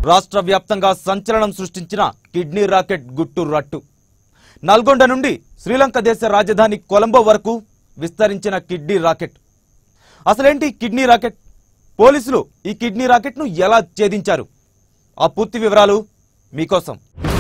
రాష్ట్ర వ్యాప్తంగా సంచలనం సృష్టించిన కిడ్నీ రాకెట్ గుట్టు రట్టు నల్గొండ నుండి శ్రీలంక దేశ రాజధాని కొలంబో వరకు విస్తరించిన కిడ్నీ రాకెట్ అసలేంటి కిడ్నీ రాకెట్ పోలీసులు ఈ కిడ్నీ రాకెట్ను ఎలా ఛేదించారు ఆ పూర్తి వివరాలు మీకోసం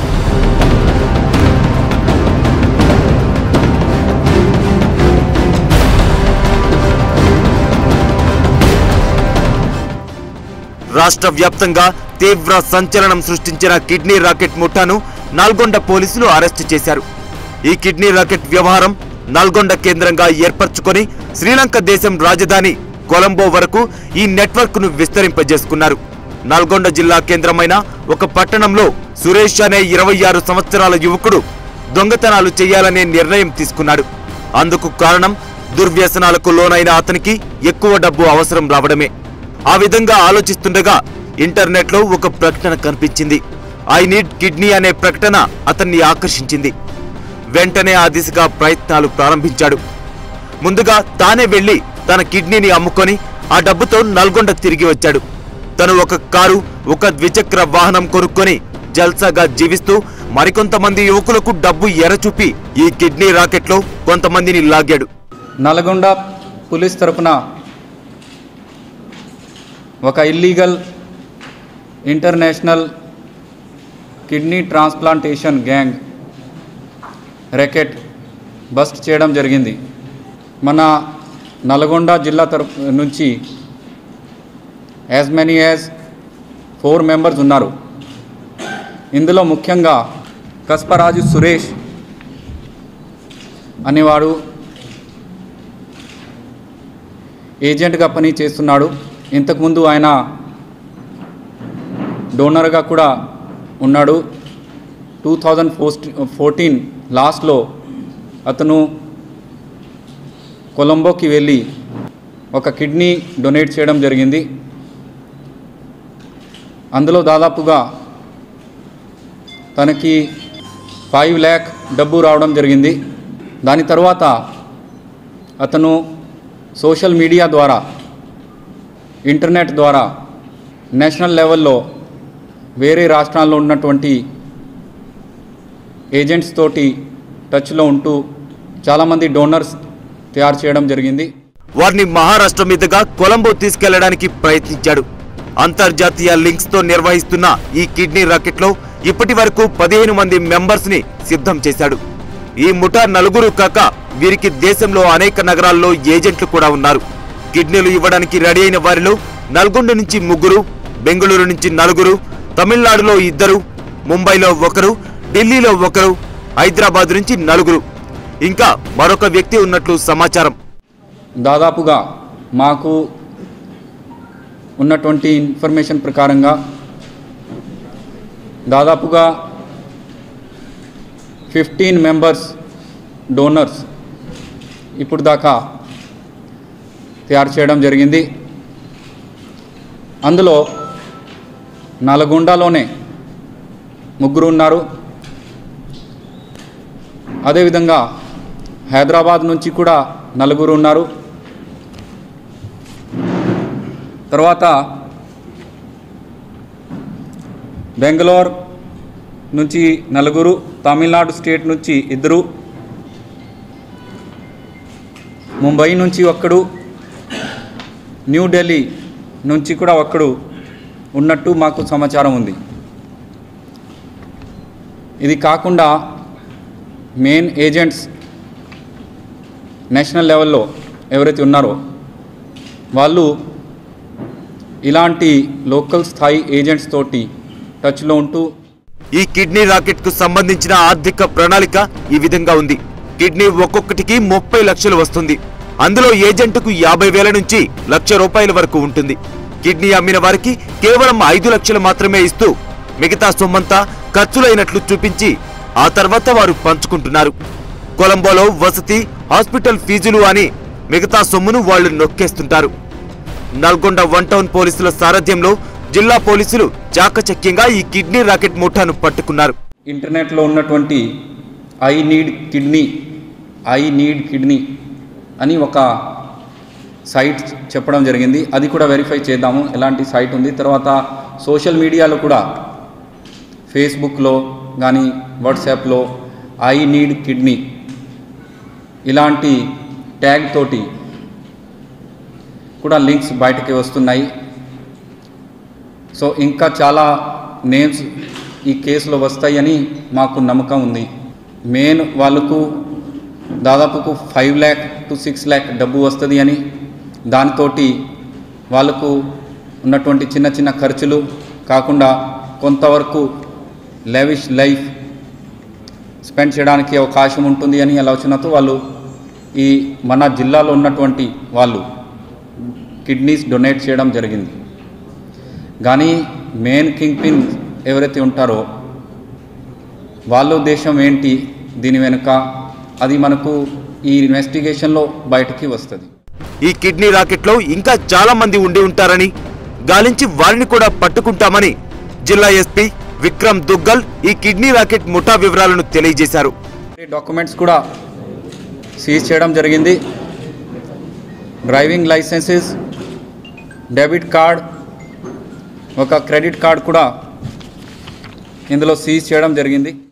రాష్ట్ర వ్యాప్తంగా తీవ్ర సంచలనం సృష్టించిన కిడ్నీ రాకెట్ ముఠాను నల్గొండ పోలీసులు అరెస్టు చేశారు ఈ కిడ్నీ రాకెట్ వ్యవహారం నల్గొండ కేంద్రంగా ఏర్పరచుకొని శ్రీలంక దేశం రాజధాని కొలంబో వరకు ఈ నెట్వర్క్ ను విస్తరింపజేసుకున్నారు నల్గొండ జిల్లా కేంద్రమైన ఒక పట్టణంలో సురేష్ అనే ఇరవై ఆరు సంవత్సరాల యువకుడు దొంగతనాలు చేయాలనే నిర్ణయం తీసుకున్నాడు అందుకు కారణం దుర్వ్యసనాలకు లోనైన అతనికి ఎక్కువ డబ్బు అవసరం రావడమే ఆ విధంగా ఆలోచిస్తుండగా ఇంటర్నెట్ లో ఒక ప్రకటన కనిపించింది ఐ నీడ్ కిడ్నీ అనే ప్రకటన అతన్ని ఆకర్షించింది వెంటనే ఆ దిశగా ప్రయత్నాలు ప్రారంభించాడు ముందుగా తానే వెళ్లి తన కిడ్నీని అమ్ముకొని ఆ డబ్బుతో నల్గొండ తిరిగి వచ్చాడు తను ఒక కారు ఒక ద్విచక్ర వాహనం కొనుక్కొని జల్సాగా జీవిస్తూ మరికొంతమంది యువకులకు డబ్బు ఎరచూపి ఈ కిడ్నీ రాకెట్లో కొంతమందిని లాగాడు నల్గొండ పోలీస్ తరపున ఒక illegal international kidney transplantation gang racket bust చేయడం జరిగింది మన నల్గొండ జిల్లా తరపు నుంచి as many as four members ఉన్నారు ఇందులో ముఖ్యంగా కస్పరాజు సురేష్ అనేవాడు ఏజెంట్గా పని చేస్తున్నాడు ఇంతకుముందు ఆయన డోనర్గా కూడా ఉన్నాడు టూ థౌజండ్ ఫోర్టీన్ లాస్ట్లో అతను కొలంబోకి వెళ్ళి ఒక కిడ్నీ డొనేట్ చేయడం జరిగింది అందులో దాదాపుగా తనకి ఫైవ్ ల్యాక్ డబ్బు రావడం జరిగింది దాని తర్వాత అతను సోషల్ మీడియా ద్వారా ఇంటర్నెట్ ద్వారా నేషనల్ లెవెల్లో వేరే రాష్ట్రాల్లో ఉన్నటువంటి ఏజెంట్స్ తోటి టచ్లో ఉంటూ చాలామంది డోనర్స్ తయారు చేయడం జరిగింది వారిని మహారాష్ట్ర మీదుగా కొలంబో తీసుకెళ్లడానికి ప్రయత్నించాడు అంతర్జాతీయ లింక్స్ తో నిర్వహిస్తున్న ఈ కిడ్నీ రాకెట్ లో ఇప్పటి వరకు పదిహేను మంది మెంబర్స్ ని సిద్ధం చేశాడు ఈ ముఠా నలుగురు కాక వీరికి దేశంలో అనేక నగరాల్లో ఏజెంట్లు కూడా ఉన్నారు కిడ్నీలు ఇవ్వడానికి రెడీ అయిన వారిలో నల్గొండ నుంచి ముగ్గురు బెంగళూరు నుంచి నలుగురు తమిళనాడులో ఇద్దరు ముంబైలో ఒకరు ఢిల్లీలో ఒకరు హైదరాబాద్ నుంచి నలుగురు ఇంకా మరొక వ్యక్తి ఉన్నట్లు సమాచారం దాదాపుగా మాకు ఉన్నటువంటి ఇన్ఫర్మేషన్ ప్రకారంగా దాదాపుగా ఫిఫ్టీన్ మెంబర్స్ డోనర్స్ ఇప్పుడు దాకా తయారు చేయడం జరిగింది అందులో నల్గొండలోనే ముగ్గురు ఉన్నారు అదేవిధంగా హైదరాబాద్ నుంచి కూడా నలుగురు ఉన్నారు తర్వాత బెంగళూరు నుంచి నలుగురు తమిళనాడు స్టేట్ నుంచి ఇద్దరు ముంబై నుంచి ఒక్కడు న్యూఢిల్లీ నుంచి కూడా ఒక్కడు ఉన్నట్టు మాకు సమాచారం ఉంది ఇది కాకుండా మెయిన్ ఏజెంట్స్ నేషనల్ లెవెల్లో ఎవరైతే ఉన్నారో వాళ్ళు ఇలాంటి లోకల్ స్థాయి ఏజెంట్స్ తోటి టచ్లో ఉంటూ ఈ కిడ్నీ రాకెట్ కు సంబంధించిన ఆర్థిక ప్రణాళిక ఈ విధంగా ఉంది కిడ్నీ ఒక్కొక్కటికి ముప్పై లక్షలు వస్తుంది అందులో ఏజెంటుకు యాభై వేల నుంచి లక్ష రూపాయల వరకు ఉంటుంది కిడ్నీ అమ్మిన వారికి కేవలం ఐదు లక్షలు మాత్రమే ఇస్తూ మిగతా సొమ్మంతా ఖర్చులైనట్లు చూపించి ఆ తర్వాత వారు పంచుకుంటున్నారు కొలంబోలో వసతి హాస్పిటల్ ఫీజులు అని మిగతా సొమ్మును వాళ్ళు నొక్కేస్తుంటారు నల్గొండ వన్ టౌన్ పోలీసుల సారథ్యంలో జిల్లా పోలీసులు చాకచక్యంగా ఈ కిడ్నీ రాకెట్ ముఠాను పట్టుకున్నారు ఇంటర్నెట్లో ఉన్నటువంటి I need kidney I need kidney అని ఒక సైట్ చెప్పడం జరిగింది అది కూడా వెరిఫై చేద్దాము ఎలాంటి సైట్ ఉంది తర్వాత సోషల్ మీడియాలో కూడా ఫేస్బుక్లో కానీ వాట్సాప్లో ఐ నీడ్ కిడ్నీ ఇలాంటి ట్యాగ్ తోటి కూడా లింక్స్ బయటకి వస్తున్నాయి సో ఇంకా చాలా నేమ్స్ ఈ కేసులో వస్తాయని మాకు నమ్మకం ఉంది మెయిన్ వాళ్ళకు దాదాపుకు five lakh to six lakh డబ్బు వస్తుంది అని దానితోటి వాళ్ళకు ఉన్నటువంటి చిన్న చిన్న ఖర్చులు కాకుండా కొంతవరకు లెవిష్ లైఫ్ స్పెండ్ చేయడానికి అవకాశం ఉంటుంది అని ఆలోచనతో వాళ్ళు ఈ మన జిల్లాలో ఉన్నటువంటి వాళ్ళు కిడ్నీస్ డొనేట్ చేయడం జరిగింది కానీ మెయిన్ కింగ్ పిన్ ఎవరైతే ఉంటారో వాళ్ళ ఉద్దేశం ఏంటి దీని వెనుక అది మనకు ఈ ఇన్వెస్టిగేషన్లో బయటికి వస్తుంది ఈ కిడ్నీ రాకెట్లో ఇంకా చాలా మంది ఉండి ఉంటారని గాలించి వారిని కూడా పట్టుకుంటామని జిల్లా ఎస్పీ విక్రమ్ దుగ్గల్ ఈ కిడ్నీ రాకెట్ ముఠా వివరాలను తెలియజేశారు డాక్యుమెంట్స్ కూడా సీజ్ చేయడం జరిగింది డ్రైవింగ్ లైసెన్సెస్ డెబిట్ కార్డ్ ఒక క్రెడిట్ కార్డ్ కూడా ఇందులో సీజ్ చేయడం జరిగింది